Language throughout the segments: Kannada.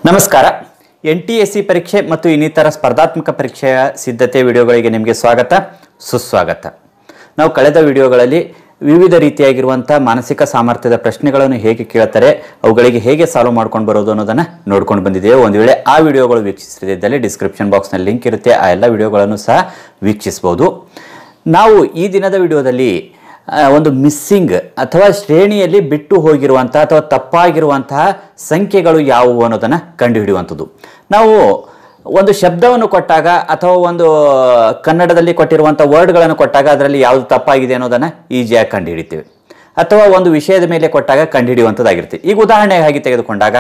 ನಮಸ್ಕಾರ ಎನ್ ಟಿ ಎಸ್ ಸಿ ಪರೀಕ್ಷೆ ಮತ್ತು ಇನ್ನಿತರ ಸ್ಪರ್ಧಾತ್ಮಕ ಪರೀಕ್ಷೆಯ ಸಿದ್ಧತೆ ವಿಡಿಯೋಗಳಿಗೆ ನಿಮಗೆ ಸ್ವಾಗತ ಸುಸ್ವಾಗತ ನಾವು ಕಳೆದ ವಿಡಿಯೋಗಳಲ್ಲಿ ವಿವಿಧ ರೀತಿಯಾಗಿರುವಂಥ ಮಾನಸಿಕ ಸಾಮರ್ಥ್ಯದ ಪ್ರಶ್ನೆಗಳನ್ನು ಹೇಗೆ ಕೇಳ್ತಾರೆ ಅವುಗಳಿಗೆ ಹೇಗೆ ಸಾಲ್ವ್ ಮಾಡ್ಕೊಂಡು ಬರೋದು ಅನ್ನೋದನ್ನು ನೋಡ್ಕೊಂಡು ಬಂದಿದ್ದೇವೆ ಒಂದು ವೇಳೆ ಆ ವಿಡಿಯೋಗಳು ವೀಕ್ಷಿಸದಿದ್ದಲ್ಲಿ ಡಿಸ್ಕ್ರಿಪ್ಷನ್ ಬಾಕ್ಸ್ನಲ್ಲಿ ಲಿಂಕ್ ಇರುತ್ತೆ ಆ ಎಲ್ಲ ವಿಡಿಯೋಗಳನ್ನು ಸಹ ವೀಕ್ಷಿಸ್ಬೋದು ನಾವು ಈ ದಿನದ ವಿಡಿಯೋದಲ್ಲಿ ಆ, ಒಂದು ಮಿಸ್ಸಿಂಗ್ ಅಥವಾ ಶ್ರೇಣಿಯಲ್ಲಿ ಬಿಟ್ಟು ಹೋಗಿರುವಂತಹ ಅಥವಾ ತಪ್ಪಾಗಿರುವಂತಹ ಸಂಖ್ಯೆಗಳು ಯಾವುವು ಅನ್ನೋದನ್ನು ಕಂಡುಹಿಡಿಯುವಂಥದ್ದು ನಾವು ಒಂದು ಶಬ್ದವನ್ನು ಕೊಟ್ಟಾಗ ಅಥವಾ ಒಂದು ಕನ್ನಡದಲ್ಲಿ ಕೊಟ್ಟಿರುವಂಥ ವರ್ಡ್ಗಳನ್ನು ಕೊಟ್ಟಾಗ ಅದರಲ್ಲಿ ಯಾವುದು ತಪ್ಪಾಗಿದೆ ಅನ್ನೋದನ್ನು ಈಸಿಯಾಗಿ ಕಂಡುಹಿಡಿತೀವಿ ಅಥವಾ ಒಂದು ವಿಷಯದ ಮೇಲೆ ಕೊಟ್ಟಾಗ ಕಂಡುಹಿಡಿಯುವಂಥದ್ದಾಗಿರುತ್ತೆ ಈಗ ಉದಾಹರಣೆ ಹಾಗೆ ತೆಗೆದುಕೊಂಡಾಗ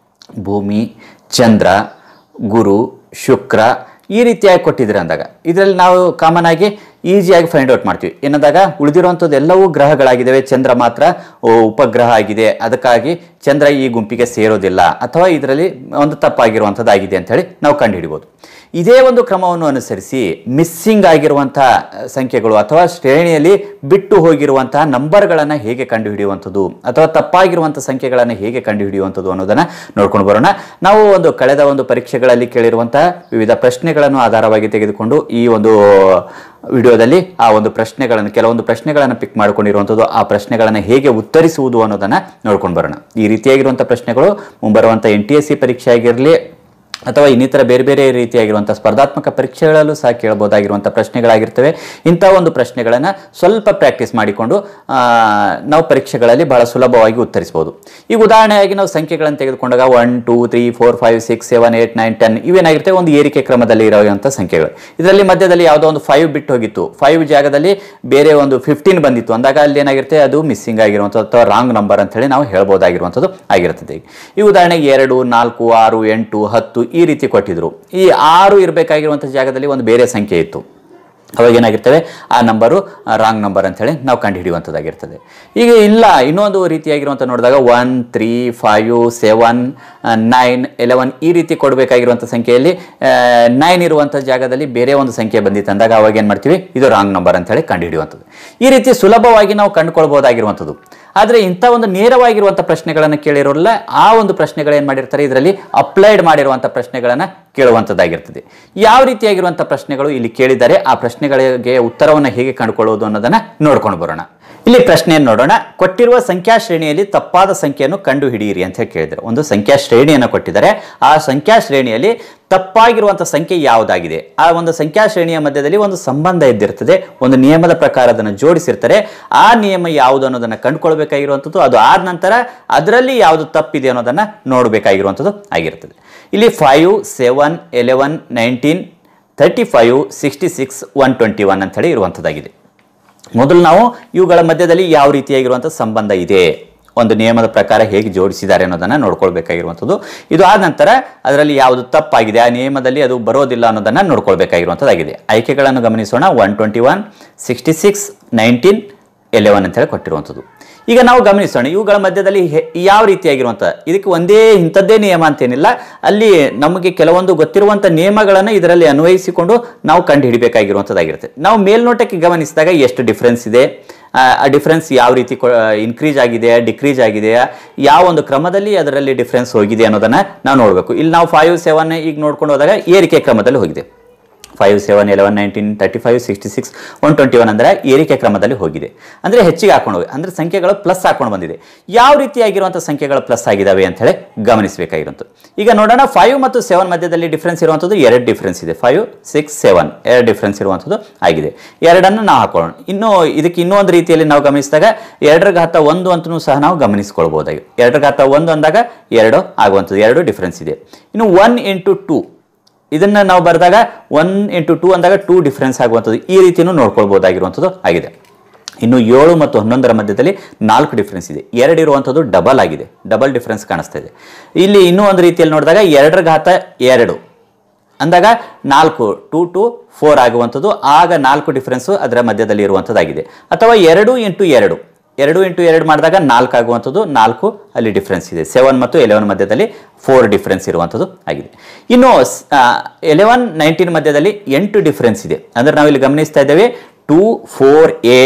ಭೂಮಿ ಚಂದ್ರ ಗುರು ಶುಕ್ರ ಈ ರೀತಿಯಾಗಿ ಕೊಟ್ಟಿದ್ರೆ ಅಂದಾಗ ಇದರಲ್ಲಿ ನಾವು ಕಾಮನ್ ಆಗಿ ಈಸಿಯಾಗಿ ಫೈಂಡ್ ಔಟ್ ಮಾಡ್ತೀವಿ ಏನಂದಾಗ ಉಳಿದಿರುವಂಥದ್ದು ಎಲ್ಲವೂ ಗ್ರಹಗಳಾಗಿದ್ದಾವೆ ಚಂದ್ರ ಮಾತ್ರ ಓ, ಉಪಗ್ರಹ ಆಗಿದೆ ಅದಕ್ಕಾಗಿ ಚಂದ್ರ ಈ ಗುಂಪಿಗೆ ಸೇರೋದಿಲ್ಲ ಅಥವಾ ಇದರಲ್ಲಿ ಒಂದು ತಪ್ಪಾಗಿರುವಂಥದ್ದಾಗಿದೆ ಅಂತ ಹೇಳಿ ನಾವು ಕಂಡುಹಿಡಿಬೋದು ಇದೇ ಒಂದು ಕ್ರಮವನ್ನು ಅನುಸರಿಸಿ ಮಿಸ್ಸಿಂಗ್ ಆಗಿರುವಂತಹ ಸಂಖ್ಯೆಗಳು ಅಥವಾ ಶ್ರೇಣಿಯಲ್ಲಿ ಬಿಟ್ಟು ಹೋಗಿರುವಂತಹ ನಂಬರ್ಗಳನ್ನು ಹೇಗೆ ಕಂಡುಹಿಡಿಯುವಂಥದ್ದು ಅಥವಾ ತಪ್ಪಾಗಿರುವಂಥ ಸಂಖ್ಯೆಗಳನ್ನು ಹೇಗೆ ಕಂಡುಹಿಡಿಯುವಂಥದ್ದು ಅನ್ನೋದನ್ನು ನೋಡ್ಕೊಂಡು ಬರೋಣ ನಾವು ಒಂದು ಕಳೆದ ಒಂದು ಪರೀಕ್ಷೆಗಳಲ್ಲಿ ಕೇಳಿರುವಂತಹ ವಿವಿಧ ಪ್ರಶ್ನೆಗಳನ್ನು ಆಧಾರವಾಗಿ ತೆಗೆದುಕೊಂಡು ಈ ಒಂದು ವಿಡಿಯೋದಲ್ಲಿ ಆ ಒಂದು ಪ್ರಶ್ನೆಗಳನ್ನು ಕೆಲವೊಂದು ಪ್ರಶ್ನೆಗಳನ್ನು ಪಿಕ್ ಮಾಡ್ಕೊಂಡಿರುವಂಥದ್ದು ಆ ಪ್ರಶ್ನೆಗಳನ್ನು ಹೇಗೆ ಉತ್ತರಿಸುವುದು ಅನ್ನೋದನ್ನು ನೋಡ್ಕೊಂಡು ಬರೋಣ ಈ ರೀತಿಯಾಗಿರುವಂಥ ಪ್ರಶ್ನೆಗಳು ಮುಂಬರುವಂಥ ಎನ್ ಟಿ ಎಸ್ ಸಿ ಪರೀಕ್ಷೆ ಆಗಿರಲಿ ಅಥವಾ ಇನ್ನಿತರ ಬೇರೆ ಬೇರೆ ರೀತಿಯಾಗಿರುವಂಥ ಸ್ಪರ್ಧಾತ್ಮಕ ಪರೀಕ್ಷೆಗಳಲ್ಲೂ ಸಹ ಕೇಳಬಹುದಾಗಿರುವಂಥ ಪ್ರಶ್ನೆಗಳಾಗಿರ್ತವೆ ಇಂಥ ಒಂದು ಪ್ರಶ್ನೆಗಳನ್ನು ಸ್ವಲ್ಪ ಪ್ರಾಕ್ಟೀಸ್ ಮಾಡಿಕೊಂಡು ಆ, ನಾವು ಪರೀಕ್ಷೆಗಳಲ್ಲಿ ಬಹಳ ಸುಲಭವಾಗಿ ಉತ್ತರಿಸಬಹುದು ಈಗ ಉದಾಹರಣೆಯಾಗಿ ನಾವು ಸಂಖ್ಯೆಗಳನ್ನು ತೆಗೆದುಕೊಂಡಾಗ one two three four five six seven eight nine ten ಇವೇನಾಗಿರ್ತವೆ ಒಂದು ಏರಿಕೆ ಕ್ರಮದಲ್ಲಿ ಇರುವಂಥ ಸಂಖ್ಯೆಗಳು ಇದರಲ್ಲಿ ಮಧ್ಯದಲ್ಲಿ ಯಾವುದೋ ಒಂದು ಫೈವ್ ಬಿಟ್ಟು ಹೋಗಿತ್ತು ಫೈವ್ ಜಾಗದಲ್ಲಿ ಬೇರೆ ಒಂದು ಫಿಫ್ಟೀನ್ ಬಂದಿತ್ತು ಅಂದಾಗ ಅಲ್ಲಿ ಏನಾಗಿರುತ್ತೆ ಅದು ಮಿಸ್ಸಿಂಗ್ ಆಗಿರುವಂಥದ್ದು ಅಥವಾ ರಾಂಗ್ ನಂಬರ್ ಅಂತ ಹೇಳಿ ನಾವು ಹೇಳ್ಬೋದಾಗಿರುವಂಥದ್ದು ಆಗಿರುತ್ತದೆ ಈಗ ಈ ಉದಾಹರಣೆಗೆ ಎರಡು ನಾಲ್ಕು ಆರು ಎಂಟು ಹತ್ತು ಈ ರೀತಿ ಕೊಟ್ಟಿದ್ರು ಈ ಆರು ಇರಬೇಕಾಗಿರುವಂಥ ಜಾಗದಲ್ಲಿ ಒಂದು ಬೇರೆ ಸಂಖ್ಯೆ ಇತ್ತು ಅವಾಗ ಏನಾಗಿರ್ತವೆ ಆ ನಂಬರು ರಾಂಗ್ ನಂಬರ್ ಅಂತ ಹೇಳಿ ನಾವು ಕಂಡುಹಿಡಿಯುವಂಥದ್ದಾಗಿರ್ತದೆ ಈಗ ಇಲ್ಲ ಇನ್ನೊಂದು ರೀತಿಯಾಗಿರುವಂಥ ನೋಡಿದಾಗ one three five seven nine eleven ಈ ರೀತಿ ಕೊಡಬೇಕಾಗಿರುವಂಥ ಸಂಖ್ಯೆಯಲ್ಲಿ ನೈನ್ ಇರುವಂಥ ಜಾಗದಲ್ಲಿ ಬೇರೆ ಒಂದು ಸಂಖ್ಯೆ ಬಂದಿತ್ತು ಅಂದಾಗ ಅವಾಗ ಏನು ಮಾಡ್ತೀವಿ ಇದು ರಾಂಗ್ ನಂಬರ್ ಅಂತ ಹೇಳಿ ಕಂಡುಹಿಡಿಯುವಂಥದ್ದು ಈ ರೀತಿ ಸುಲಭವಾಗಿ ನಾವು ಕಂಡುಕೊಳ್ಬಹುದಾಗಿರುವಂಥದ್ದು ಆದರೆ ಇಂಥ ಒಂದು ನೇರವಾಗಿರುವಂಥ ಪ್ರಶ್ನೆಗಳನ್ನು ಕೇಳಿರೋಲ್ಲ ಆ ಒಂದು ಪ್ರಶ್ನೆಗಳೇನು ಮಾಡಿರ್ತಾರೆ ಇದರಲ್ಲಿ ಅಪ್ಲೈಡ್ ಮಾಡಿರುವಂಥ ಪ್ರಶ್ನೆಗಳನ್ನು ಕೇಳುವಂಥದ್ದಾಗಿರ್ತದೆ ಯಾವ ರೀತಿಯಾಗಿರುವಂಥ ಪ್ರಶ್ನೆಗಳು ಇಲ್ಲಿ ಕೇಳಿದ್ದಾರೆ ಆ ಪ್ರಶ್ನೆಗಳಿಗೆ ಉತ್ತರವನ್ನು ಹೇಗೆ ಕಂಡುಕೊಳ್ಳುವುದು ಅನ್ನೋದನ್ನು ನೋಡ್ಕೊಂಡು ಬರೋಣ ಇಲ್ಲಿ ಪ್ರಶ್ನೆಯನ್ನು ನೋಡೋಣ ಕೊಟ್ಟಿರುವ ಸಂಖ್ಯಾ ಶ್ರೇಣಿಯಲ್ಲಿ ತಪ್ಪಾದ ಸಂಖ್ಯೆಯನ್ನು ಕಂಡು ಹಿಡಿಯಿರಿ ಅಂತ ಹೇಳಿ ಕೇಳಿದ್ದಾರೆ ಒಂದು ಸಂಖ್ಯಾ ಶ್ರೇಣಿಯನ್ನು ಕೊಟ್ಟಿದ್ದಾರೆ ಆ ಸಂಖ್ಯಾ ಶ್ರೇಣಿಯಲ್ಲಿ ತಪ್ಪಾಗಿರುವಂಥ ಸಂಖ್ಯೆ ಯಾವುದಾಗಿದೆ ಆ ಒಂದು ಸಂಖ್ಯಾ ಶ್ರೇಣಿಯ ಮಧ್ಯದಲ್ಲಿ ಒಂದು ಸಂಬಂಧ ಇದ್ದಿರ್ತದೆ ಒಂದು ನಿಯಮದ ಪ್ರಕಾರ ಅದನ್ನು ಜೋಡಿಸಿರ್ತಾರೆ ಆ ನಿಯಮ ಯಾವುದು ಅನ್ನೋದನ್ನು ಕಂಡುಕೊಳ್ಬೇಕಾಗಿರುವಂಥದ್ದು ಅದು ಆದ ನಂತರ ಅದರಲ್ಲಿ ಯಾವುದು ತಪ್ಪಿದೆ ಅನ್ನೋದನ್ನು ನೋಡಬೇಕಾಗಿರುವಂಥದ್ದು ಆಗಿರ್ತದೆ ಇಲ್ಲಿ five seven eleven nineteen thirty five sixty six one twenty one ಅಂತ ಹೇಳಿ ಇರುವಂಥದ್ದಾಗಿದೆ ಮೊದಲು ನಾವು ಇವುಗಳ ಮಧ್ಯದಲ್ಲಿ ಯಾವ ರೀತಿಯಾಗಿರುವಂಥ ಸಂಬಂಧ ಇದೆ ಒಂದು ನಿಯಮದ ಪ್ರಕಾರ ಹೇಗೆ ಜೋಡಿಸಿದ್ದಾರೆ ಅನ್ನೋದನ್ನು ನೋಡ್ಕೊಳ್ಬೇಕಾಗಿರುವಂಥದ್ದು ಇದು ಆದ ನಂತರ ಅದರಲ್ಲಿ ಯಾವುದು ತಪ್ಪಾಗಿದೆ ಆ ನಿಯಮದಲ್ಲಿ ಅದು ಬರೋದಿಲ್ಲ ಅನ್ನೋದನ್ನು ನೋಡ್ಕೊಳ್ಬೇಕಾಗಿರುವಂಥದ್ದಾಗಿದೆ ಆಯ್ಕೆಗಳನ್ನು ಗಮನಿಸೋಣ one twenty one sixty six nineteen eleven ಅಂತ ಹೇಳಿ ಕೊಟ್ಟಿರುವಂಥದ್ದು ಈಗ ನಾವು ಗಮನಿಸೋಣ ಇವುಗಳ ಮಧ್ಯದಲ್ಲಿ ಹೆ- ಯಾವ ರೀತಿಯಾಗಿರುವಂಥ ಇದಕ್ಕೆ ಒಂದೇ ಇಂಥದ್ದೇ ನಿಯಮ ಅಂತೇನಿಲ್ಲ ಅಲ್ಲಿ ನಮಗೆ ಕೆಲವೊಂದು ಗೊತ್ತಿರುವಂಥ ನಿಯಮಗಳನ್ನು ಇದರಲ್ಲಿ ಅನ್ವಯಿಸಿಕೊಂಡು ನಾವು ಕಂಡು ಹಿಡಿಬೇಕಾಗಿರುವಂಥದ್ದಾಗಿರುತ್ತೆ ನಾವು ಮೇಲ್ನೋಟಕ್ಕೆ ಗಮನಿಸಿದಾಗ ಎಷ್ಟು ಡಿಫ್ರೆನ್ಸ್ ಇದೆ ಆ, ಆ ಡಿಫ್ರೆನ್ಸ್ ಯಾವ ರೀತಿ ಇನ್ಕ್ರೀಸ್ ಆಗಿದೆಯಾ ಡಿಕ್ರೀಸ್ ಆಗಿದೆಯಾ ಯಾವ ಒಂದು ಕ್ರಮದಲ್ಲಿ ಅದರಲ್ಲಿ ಡಿಫ್ರೆನ್ಸ್ ಹೋಗಿದೆ ಅನ್ನೋದನ್ನ ನಾವು ನೋಡಬೇಕು ಇಲ್ಲಿ ನಾವು ಫೈವ್ ಸೆವೆನ್ ಈಗ ನೋಡ್ಕೊಂಡು ಹೋದಾಗ ಏರಿಕೆ ಕ್ರಮದಲ್ಲಿ ಹೋಗಿದೆ five seven eleven nineteen thirty five sixty six one twenty one ಅಂದರೆ ಏರಿಕೆ ಕ್ರಮದಲ್ಲಿ ಹೋಗಿದೆ ಅಂದರೆ ಹೆಚ್ಚಿಗೆ ಹಾಕೊಂಡು ಹೋಗಿ ಅಂದರೆ ಸಂಖ್ಯೆಗಳು ಪ್ಲಸ್ ಹಾಕೊಂಡು ಬಂದಿದೆ ಯಾವ ರೀತಿಯಾಗಿರುವಂಥ ಸಂಖ್ಯೆಗಳು ಪ್ಲಸ್ ಆಗಿದ್ದಾವೆ ಅಂತ ಹೇಳಿ ಗಮನಿಸಬೇಕಾಗಿರುವಂಥದ್ದು ಈಗ ನೋಡೋಣ ಫೈವ್ ಮತ್ತು ಸೆವೆನ್ ಮಧ್ಯದಲ್ಲಿ ಡಿಫ್ರೆನ್ಸ್ ಇರುವಂಥದ್ದು ಎರಡು ಡಿಫ್ರೆನ್ಸ್ ಇದೆ ಫೈವ್ ಸಿಕ್ಸ್ ಸೆವೆನ್ ಎರಡು ಡಿಫ್ರೆನ್ಸ್ ಇರುವಂಥದ್ದು ಆಗಿದೆ ಎರಡನ್ನು ನಾವು ಹಾಕೊಳ್ಳೋಣ ಇನ್ನು ಇದಕ್ಕೆ ಇನ್ನೂ ಒಂದು ರೀತಿಯಲ್ಲಿ ನಾವು ಗಮನಿಸಿದಾಗ ಎರಡರ ಘಾತ ಒಂದು ಅಂತಲೂ ಸಹ ನಾವು ಗಮನಿಸ್ಕೊಳ್ಬೋದಾಗಿ ಎರಡರ ಘಾತ ಒಂದು ಅಂದಾಗ ಎರಡು ಆಗುವಂಥದ್ದು ಎರಡು ಡಿಫ್ರೆನ್ಸ್ ಇದೆ ಇನ್ನು ಒನ್ ಇಂಟು ಟೂ ಇದನ್ನ ನಾವು ಬರೆದಾಗ ಒನ್ ಇಂಟು ಟೂ ಅಂದಾಗ ಟೂ ಡಿಫ್ರೆನ್ಸ್ ಆಗುವಂಥದ್ದು ಈ ರೀತಿಯೂ ನೋಡ್ಕೊಳ್ಬೋದಾಗಿರುವಂಥದ್ದು ಆಗಿದೆ ಇನ್ನು ಏಳು ಮತ್ತು ಹನ್ನೊಂದರ ಮಧ್ಯದಲ್ಲಿ ನಾಲ್ಕು ಡಿಫ್ರೆನ್ಸ್ ಇದೆ ಎರಡು ಇರುವಂಥದ್ದು ಡಬಲ್ ಆಗಿದೆ ಡಬಲ್ ಡಿಫ್ರೆನ್ಸ್ ಕಾಣಿಸ್ತಾ ಇದೆ ಇಲ್ಲಿ ಇನ್ನೂ ಒಂದು ರೀತಿಯಲ್ಲಿ ನೋಡಿದಾಗ ಎರಡರ ಘಾತ ಎರಡು ಅಂದಾಗ ನಾಲ್ಕು ಟೂ ಟು ಫೋರ್ ಆಗುವಂಥದ್ದು ಆಗ ನಾಲ್ಕು ಡಿಫ್ರೆನ್ಸು ಅದರ ಮಧ್ಯದಲ್ಲಿ ಇರುವಂಥದ್ದಾಗಿದೆ ಅಥವಾ ಎರಡು ಇಂಟು ಎರಡು ಎರಡು ಇಂಟು ಎರಡು ಮಾಡಿದಾಗ ನಾಲ್ಕು ಆಗುವಂಥದ್ದು ನಾಲ್ಕು ಅಲ್ಲಿ ಡಿಫ್ರೆನ್ಸ್ ಇದೆ ಸೆವೆನ್ ಮತ್ತು ಎಲೆವೆನ್ ಮಧ್ಯದಲ್ಲಿ ಫೋರ್ ಡಿಫ್ರೆನ್ಸ್ ಇರುವಂಥದ್ದು ಆಗಿದೆ ಇನ್ನು ಎಲೆವೆನ್ ನೈನ್ಟೀನ್ ಮಧ್ಯದಲ್ಲಿ ಎಂಟು ಡಿಫ್ರೆನ್ಸ್ ಇದೆ ಅಂದರೆ ನಾವಿಲ್ಲಿ ಗಮನಿಸ್ತಾ ಇದ್ದೇವೆ ಟೂ ಫೋರ್ ಏಟ್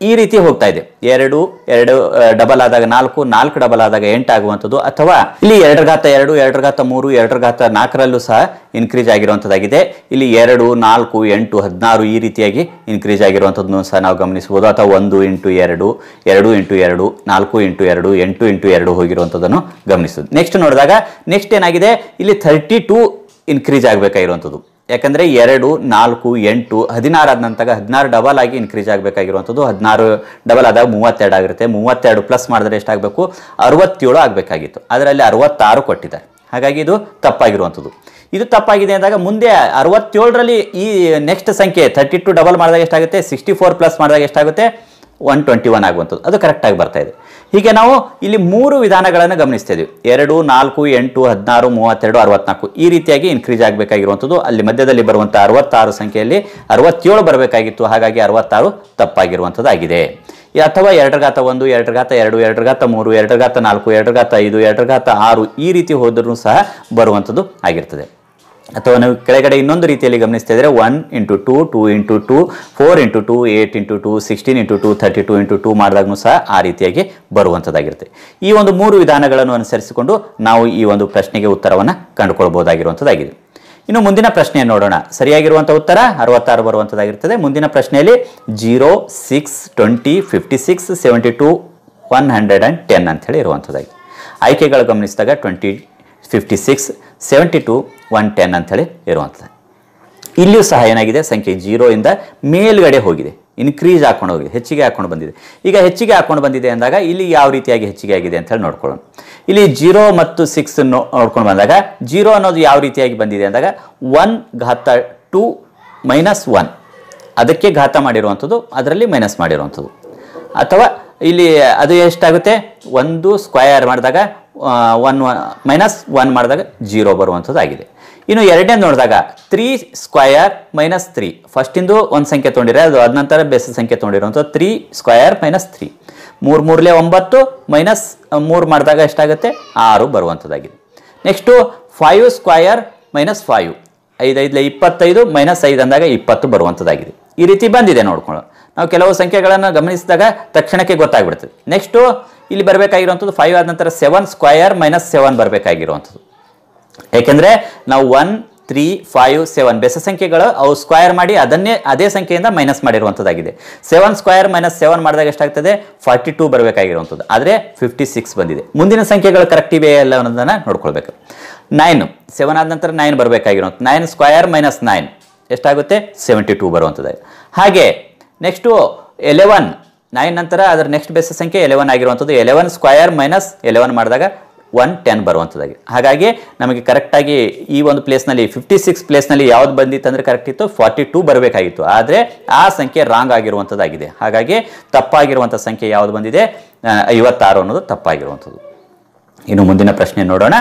ಈ ರೀತಿ ಹೋಗ್ತಾ ಇದೆ ಎರಡು ಎರಡು ಡಬಲ್ ಆದಾಗ ನಾಲ್ಕು ನಾಲ್ಕು ಡಬಲ್ ಆದಾಗ ಎಂಟು ಆಗುವಂಥದ್ದು ಅಥವಾ ಇಲ್ಲಿ ಎರಡರ ಘಾತ ಎರಡು ಎರಡರ ಘಾತ ಮೂರು ಎರಡರ ಘಾತ ನಾಲ್ಕರಲ್ಲೂ ಸಹ ಇನ್ಕ್ರೀಸ್ ಆಗಿರುವಂಥದ್ದಾಗಿದೆ ಇಲ್ಲಿ ಎರಡು ನಾಲ್ಕು ಎಂಟು ಹದಿನಾರು ಈ ರೀತಿಯಾಗಿ ಇನ್ಕ್ರೀಸ್ ಆಗಿರುವಂಥದ್ದನ್ನು ಸಹ ನಾವು ಗಮನಿಸಬಹುದು ಅಥವಾ ಒಂದು ಇಂಟು ಎರಡು ಎರಡು ಇಂಟು ಎರಡು ನಾಲ್ಕು ಇಂಟು ಎರಡು ಎಂಟು ಇಂಟು ಎರಡು ಹೋಗಿರುವಂಥದ್ದನ್ನು ಗಮನಿಸಬಹುದು ನೆಕ್ಸ್ಟ್ ನೋಡಿದಾಗ ನೆಕ್ಸ್ಟ್ ಏನಾಗಿದೆ ಇಲ್ಲಿ ಥರ್ಟಿ ಟೂ ಇನ್ಕ್ರೀಸ್ ಆಗಬೇಕಾಗಿರುವಂಥದ್ದು ಯಾಕಂದರೆ ಎರಡು ನಾಲ್ಕು ಎಂಟು ಹದಿನಾರು ಆದ ನಂತರ ಹದಿನಾರು ಡಬಲ್ ಆಗಿ ಇನ್ಕ್ರೀಸ್ ಆಗಬೇಕಾಗಿರುವಂಥದ್ದು ಹದಿನಾರು ಡಬಲ್ ಆದಾಗ ಮೂವತ್ತೆರಡು ಆಗಿರುತ್ತೆ ಮೂವತ್ತೆರಡು ಪ್ಲಸ್ ಮಾಡಿದ್ರೆ ಎಷ್ಟಾಗಬೇಕು ಅರವತ್ತೇಳು ಆಗಬೇಕಾಗಿತ್ತು ಅದರಲ್ಲಿ ಅರವತ್ತಾರು ಕೊಟ್ಟಿದ್ದಾರೆ ಹಾಗಾಗಿ ಇದು ತಪ್ಪಾಗಿರುವಂಥದ್ದು ಇದು ತಪ್ಪಾಗಿದೆ ಅಂದಾಗ ಮುಂದೆ ಅರವತ್ತೇಳರಲ್ಲಿ ಈ ನೆಕ್ಸ್ಟ್ ಸಂಖ್ಯೆ ತರ್ಟಿ ಟು ಡಬಲ್ ಮಾಡಿದಾಗ ಎಷ್ಟಾಗುತ್ತೆ ಸಿಕ್ಸ್ಟಿ ಫೋರ್ ಪ್ಲಸ್ ಮಾಡಿದಾಗ ಎಷ್ಟಾಗುತ್ತೆ ಒನ್ ಟ್ವೆಂಟಿ ಒನ್ ಆಗುವಂಥದ್ದು ಅದು ಕರೆಕ್ಟಾಗಿ ಬರ್ತಾ ಇದೆ ಹೀಗೆ ನಾವು ಇಲ್ಲಿ ಮೂರು ವಿಧಾನಗಳನ್ನು ಗಮನಿಸ್ತಾ ಇದೀವಿ ಎರಡು ನಾಲ್ಕು ಎಂಟು ಹದಿನಾರು ಮೂವತ್ತೆರಡು ಅರವತ್ನಾಲ್ಕು ಈ ರೀತಿಯಾಗಿ ಇನ್ಕ್ರೀಸ್ ಆಗಬೇಕಾಗಿರುವಂಥದ್ದು ಅಲ್ಲಿ ಮಧ್ಯದಲ್ಲಿ ಬರುವಂಥ ಅರವತ್ತಾರು ಸಂಖ್ಯೆಯಲ್ಲಿ ಅರವತ್ತೇಳು ಬರಬೇಕಾಗಿತ್ತು ಹಾಗಾಗಿ ಅರವತ್ತಾರು ತಪ್ಪಾಗಿರುವಂಥದ್ದಾಗಿದೆ ಈ ಅಥವಾ ಎರಡರ ಘಾತ ಒಂದು ಎರಡರ ಘಾತ ಎರಡು ಎರಡರ ಘಾತ ಮೂರು ಎರಡರ ಘಾತ ನಾಲ್ಕು ಎರಡರ ಘಾತ ಐದು ಎರಡರ ಘಾತ ಆರು ಈ ರೀತಿ ಹೋದ್ರೂ ಸಹ ಬರುವಂಥದ್ದು ಆಗಿರ್ತದೆ ಅಥವಾ ನಾವು ಕೆಳಗಡೆ ಇನ್ನೊಂದು ರೀತಿಯಲ್ಲಿ ಗಮನಿಸ್ತಾ ಇದ್ರೆ one into two two into two four into two eight into two sixteen into two thirty two into two ಮಾಡಿದಾಗೂ ಸಹ ಆ ರೀತಿಯಾಗಿ ಬರುವಂಥದ್ದಾಗಿರುತ್ತೆ ಈ ಒಂದು ಮೂರು ವಿಧಾನಗಳನ್ನು ಅನುಸರಿಸಿಕೊಂಡು ನಾವು ಈ ಒಂದು ಪ್ರಶ್ನೆಗೆ ಉತ್ತರವನ್ನು ಕಂಡುಕೊಳ್ಬಹುದಾಗಿರುವಂಥದ್ದಾಗಿದೆ ಇನ್ನು ಮುಂದಿನ ಪ್ರಶ್ನೆಯನ್ನು ನೋಡೋಣ ಸರಿಯಾಗಿರುವಂಥ ಉತ್ತರ ಅರವತ್ತಾರು ಬರುವಂಥದ್ದಾಗಿರ್ತದೆ ಮುಂದಿನ ಪ್ರಶ್ನೆಯಲ್ಲಿ zero six twenty fifty six seventy two one hundred and ten ಅಂತೇಳಿ ಇರುವಂಥದ್ದಾಗಿದೆ ಆಯ್ಕೆಗಳು ಗಮನಿಸಿದಾಗ twenty fifty six seventy two one ten ಅಂಥೇಳಿ ಇರುವಂಥದ್ದು ಇಲ್ಲಿಯೂ ಸಹ ಏನಾಗಿದೆ ಸಂಖ್ಯೆ ಜೀರೋಯಿಂದ ಮೇಲ್ಗಡೆ ಹೋಗಿದೆ ಇನ್ಕ್ರೀಸ್ ಹಾಕೊಂಡು ಹೋಗಿದೆ ಹೆಚ್ಚಿಗೆ ಹಾಕೊಂಡು ಬಂದಿದೆ ಈಗ ಹೆಚ್ಚಿಗೆ ಹಾಕೊಂಡು ಬಂದಿದೆ ಅಂದಾಗ ಇಲ್ಲಿ ಯಾವ ರೀತಿಯಾಗಿ ಹೆಚ್ಚಿಗೆ ಆಗಿದೆ ಅಂತ ಹೇಳಿ ನೋಡ್ಕೊಳ್ಳೋಣ ಇಲ್ಲಿ ಜೀರೋ ಮತ್ತು ಸಿಕ್ಸ್ ನೋಡ್ಕೊಂಡು ಬಂದಾಗ ಜೀರೋ ಅನ್ನೋದು ಯಾವ ರೀತಿಯಾಗಿ ಬಂದಿದೆ ಅಂದಾಗ ಒನ್ ಘಾತ ಟು ಮೈನಸ್ ಒನ್ ಅದಕ್ಕೆ ಘಾತ ಮಾಡಿರುವಂಥದ್ದು ಅದರಲ್ಲಿ ಮೈನಸ್ ಮಾಡಿರುವಂಥದ್ದು ಅಥವಾ ಇಲ್ಲಿ ಅದು ಎಷ್ಟಾಗುತ್ತೆ ಒಂದು ಸ್ಕ್ವಯರ್ ಮಾಡಿದಾಗ ಒನ್ ಮೈನಸ್ ಒನ್ ಮಾಡಿದಾಗ ಜೀರೋ ಬರುವಂಥದ್ದಾಗಿದೆ ಇನ್ನು ಎರಡನೇ ನೋಡಿದಾಗ ತ್ರೀ ಸ್ಕ್ವಯರ್ ಮೈನಸ್ ತ್ರೀ ಫಸ್ಟಿಂದು ಒಂದು ಸಂಖ್ಯೆ ತೊಗೊಂಡಿರೆ ಅದು ಅದ ನಂತರ ಬೇಸ ಸಂಖ್ಯೆ ತೊಗೊಂಡಿರುವಂಥದ್ದು ತ್ರೀ ಸ್ಕ್ವಯರ್ ಮೈನಸ್ ತ್ರೀ ಮೂರು ಮೂರಲೇ ಒಂಬತ್ತು ಮೈನಸ್ ಮೂರು ಮಾಡಿದಾಗ ಎಷ್ಟಾಗುತ್ತೆ ಆರು ಬರುವಂಥದ್ದಾಗಿದೆ next five square minus five ಐದು ಐದಲೆ ಇಪ್ಪತ್ತೈದು ಮೈನಸ್ ಐದು ಅಂದಾಗ ಇಪ್ಪತ್ತು ಬರುವಂಥದ್ದಾಗಿದೆ ಈ ರೀತಿ ಬಂದಿದೆ ನೋಡ್ಕೊಳ್ಳೋ ನಾವು ಕೆಲವು ಸಂಖ್ಯೆಗಳನ್ನು ಗಮನಿಸಿದಾಗ ತಕ್ಷಣಕ್ಕೆ ಗೊತ್ತಾಗ್ಬಿಡ್ತದೆ ನೆಕ್ಸ್ಟು ಇಲ್ಲಿ ಬರಬೇಕಾಗಿರುವಂಥದ್ದು ಫೈವ್ ಆದ ನಂತರ ಸೆವೆನ್ ಸ್ಕ್ವಯರ್ ಮೈನಸ್ ಸೆವೆನ್ ಬರಬೇಕಾಗಿರುವಂಥದ್ದು ಏಕೆಂದರೆ ನಾವು ಒನ್ ತ್ರೀ ಫೈವ್ ಸೆವೆನ್ ಬೆಸ ಸಂಖ್ಯೆಗಳು ಅವು ಸ್ಕ್ವಯರ್ ಮಾಡಿ ಅದನ್ನೇ ಅದೇ ಸಂಖ್ಯೆಯಿಂದ ಮೈನಸ್ ಮಾಡಿರುವಂಥದ್ದಾಗಿದೆ ಸೆವೆನ್ ಸ್ಕ್ವಯರ್ ಮೈನಸ್ ಸೆವೆನ್ ಮಾಡಿದಾಗ ಎಷ್ಟಾಗ್ತದೆ ಫಾರ್ಟಿ ಟೂ ಬರಬೇಕಾಗಿರುವಂಥದ್ದು ಆದರೆ ಫಿಫ್ಟಿ ಸಿಕ್ಸ್ ಬಂದಿದೆ ಮುಂದಿನ ಸಂಖ್ಯೆಗಳು ಕರೆಕ್ಟ್ ಇವೆ ಅಲ್ಲ ಅನ್ನೋದನ್ನು ನೋಡ್ಕೊಳ್ಬೇಕು ನೈನ್ ಸೆವೆನ್ ಆದ ನಂತರ ನೈನ್ ಬರಬೇಕಾಗಿರುವಂಥ ನೈನ್ ಸ್ಕ್ವಯರ್ ಮೈನಸ್ ನೈನ್ ಎಷ್ಟಾಗುತ್ತೆ ಸೆವೆಂಟಿ ಟೂ ಬರುವಂಥದ್ದಾಗಿದೆ ಹಾಗೆ ನೆಕ್ಸ್ಟು ಎಲೆವನ್ ನೈನ್ ನಂತರ ಅದರ ನೆಕ್ಸ್ಟ್ ಬೇಸ ಸಂಖ್ಯೆ ಎಲೆವನ್ ಆಗಿರುವಂಥದ್ದು ಎಲೆವನ್ ಸ್ಕ್ವಯರ್ ಮೈನಸ್ ಎಲೆವನ್ ಮಾಡಿದಾಗ ಒನ್ ಟೆನ್ ಬರುವಂಥದ್ದಾಗಿದೆ ಹಾಗಾಗಿ ನಮಗೆ ಕರೆಕ್ಟಾಗಿ ಈ ಒಂದು ಪ್ಲೇಸ್ನಲ್ಲಿ ಫಿಫ್ಟಿ ಸಿಕ್ಸ್ ಪ್ಲೇಸ್ನಲ್ಲಿ ಯಾವ್ದು ಬಂದಿತ್ತು ಅಂದರೆ ಕರೆಕ್ಟ್ ಇತ್ತು ಫಾರ್ಟಿ ಟೂ ಬರಬೇಕಾಗಿತ್ತು ಆದರೆ ಆ ಸಂಖ್ಯೆ ರಾಂಗ್ ಆಗಿರುವಂಥದ್ದಾಗಿದೆ ಹಾಗಾಗಿ ತಪ್ಪಾಗಿರುವಂಥ ಸಂಖ್ಯೆ ಯಾವುದು ಬಂದಿದೆ ಆ, ಐವತ್ತಾರು ಅನ್ನೋದು ತಪ್ಪಾಗಿರುವಂಥದ್ದು ಇನ್ನು ಮುಂದಿನ ಪ್ರಶ್ನೆ ನೋಡೋಣ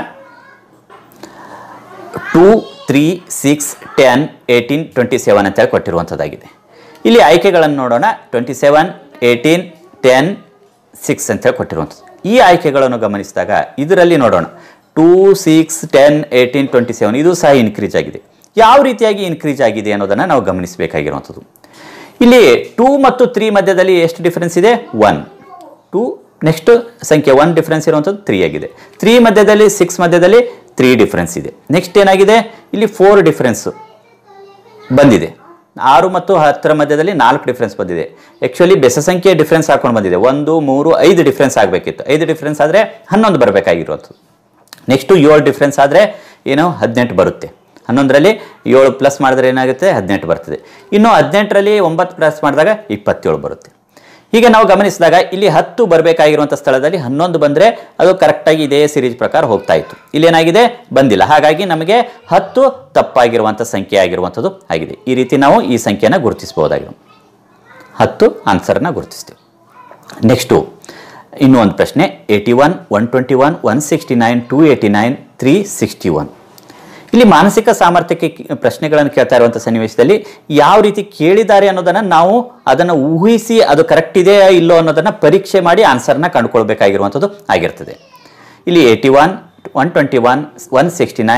two three six ten eighteen twenty seven ಅಂತೇಳಿ ಕೊಟ್ಟಿರುವಂಥದ್ದಾಗಿದೆ ಇಲ್ಲಿ ಆಯ್ಕೆಗಳನ್ನು ನೋಡೋಣ twenty seven eighteen ten six ಅಂತೇಳಿ ಕೊಟ್ಟಿರುವಂಥದ್ದು ಈ ಆಯ್ಕೆಗಳನ್ನು ಗಮನಿಸಿದಾಗ ಇದರಲ್ಲಿ ನೋಡೋಣ two six ten eighteen twenty seven ಇದು ಸಹ ಇನ್ಕ್ರೀಸ್ ಆಗಿದೆ ಯಾವ ರೀತಿಯಾಗಿ ಇನ್ಕ್ರೀಸ್ ಆಗಿದೆ ಅನ್ನೋದನ್ನು ನಾವು ಗಮನಿಸಬೇಕಾಗಿರುವಂಥದ್ದು ಇಲ್ಲಿ ಟೂ ಮತ್ತು ತ್ರೀ ಮಧ್ಯದಲ್ಲಿ ಎಷ್ಟು ಡಿಫರೆನ್ಸ್ ಇದೆ ಒನ್ ಟೂ ನೆಕ್ಸ್ಟ್ ಸಂಖ್ಯೆ ಒನ್ ಡಿಫರೆನ್ಸ್ ಇರುವಂಥದ್ದು ತ್ರೀ ಆಗಿದೆ ತ್ರೀ ಮಧ್ಯದಲ್ಲಿ ಸಿಕ್ಸ್ ಮಧ್ಯದಲ್ಲಿ ತ್ರೀ ಡಿಫರೆನ್ಸ್ ಇದೆ ನೆಕ್ಸ್ಟ್ ಏನಾಗಿದೆ ಇಲ್ಲಿ ಫೋರ್ ಡಿಫರೆನ್ಸ್ ಬಂದಿದೆ ಆರು ಮತ್ತು ಹತ್ತರ ಮಧ್ಯದಲ್ಲಿ ನಾಲ್ಕು ಡಿಫ್ರೆನ್ಸ್ ಬಂದಿದೆ ಆ್ಯಕ್ಚುಲಿ ಬೆಸ ಸಂಖ್ಯೆ ಡಿಫ್ರೆನ್ಸ್ ಹಾಕೊಂಡು ಬಂದಿದೆ ಒಂದು ಮೂರು ಐದು ಡಿಫ್ರೆನ್ಸ್ ಆಗಬೇಕಿತ್ತು ಐದು ಡಿಫ್ರೆನ್ಸ್ ಆದರೆ ಹನ್ನೊಂದು ಬರಬೇಕಾಗಿರುವಂಥದ್ದು ನೆಕ್ಸ್ಟು ಏಳು ಡಿಫ್ರೆನ್ಸ್ ಆದರೆ ಏನು ಹದಿನೆಂಟು ಬರುತ್ತೆ ಹನ್ನೊಂದರಲ್ಲಿ ಏಳು ಪ್ಲಸ್ ಮಾಡಿದ್ರೆ ಏನಾಗುತ್ತೆ ಹದಿನೆಂಟು ಬರ್ತದೆ ಇನ್ನು ಹದಿನೆಂಟರಲ್ಲಿ ಒಂಬತ್ತು ಪ್ಲಸ್ ಮಾಡಿದಾಗ ಇಪ್ಪತ್ತೇಳು ಬರುತ್ತೆ ಹೀಗೆ ನಾವು ಗಮನಿಸಿದಾಗ ಇಲ್ಲಿ ಹತ್ತು ಬರಬೇಕಾಗಿರುವಂಥ ಸ್ಥಳದಲ್ಲಿ ಹನ್ನೊಂದು ಬಂದರೆ ಅದು ಕರೆಕ್ಟಾಗಿ ಇದೇ ಸಿರೀಸ್ ಪ್ರಕಾರ ಹೋಗ್ತಾ ಇತ್ತು ಇಲ್ಲೇನಾಗಿದೆ ಬಂದಿಲ್ಲ ಹಾಗಾಗಿ ನಮಗೆ ಹತ್ತು ತಪ್ಪಾಗಿರುವಂಥ ಸಂಖ್ಯೆ ಆಗಿರುವಂಥದ್ದು ಆಗಿದೆ ಈ ರೀತಿ ನಾವು ಈ ಸಂಖ್ಯೆನ ಗುರುತಿಸಬಹುದಾಗಿದೆ ಹತ್ತು ಆನ್ಸರ್ನ ಗುರುತಿಸ್ತೀವಿ ನೆಕ್ಸ್ಟು ಇನ್ನೂ ಒಂದು ಪ್ರಶ್ನೆ eighty one one twenty one one sixty nine two eighty nine three sixty one ಇಲ್ಲಿ ಮಾನಸಿಕ ಸಾಮರ್ಥ್ಯಕ್ಕೆ ಕಿ- ಪ್ರಶ್ನೆಗಳನ್ನು ಕೇಳ್ತಾ ಇರುವಂಥ ಸನ್ನಿವೇಶದಲ್ಲಿ ಯಾವ ರೀತಿ ಕೇಳಿದ್ದಾರೆ ಅನ್ನೋದನ್ನು ನಾವು ಅದನ್ನು ಊಹಿಸಿ ಅದು ಕರೆಕ್ಟ್ ಇದೆಯಾ ಇಲ್ಲೋ ಅನ್ನೋದನ್ನು ಪರೀಕ್ಷೆ ಮಾಡಿ ಆನ್ಸರ್ನ ಕಂಡುಕೊಳ್ಬೇಕಾಗಿರುವಂಥದ್ದು ಆಗಿರ್ತದೆ ಇಲ್ಲಿ eighty one one twenty one one sixty nine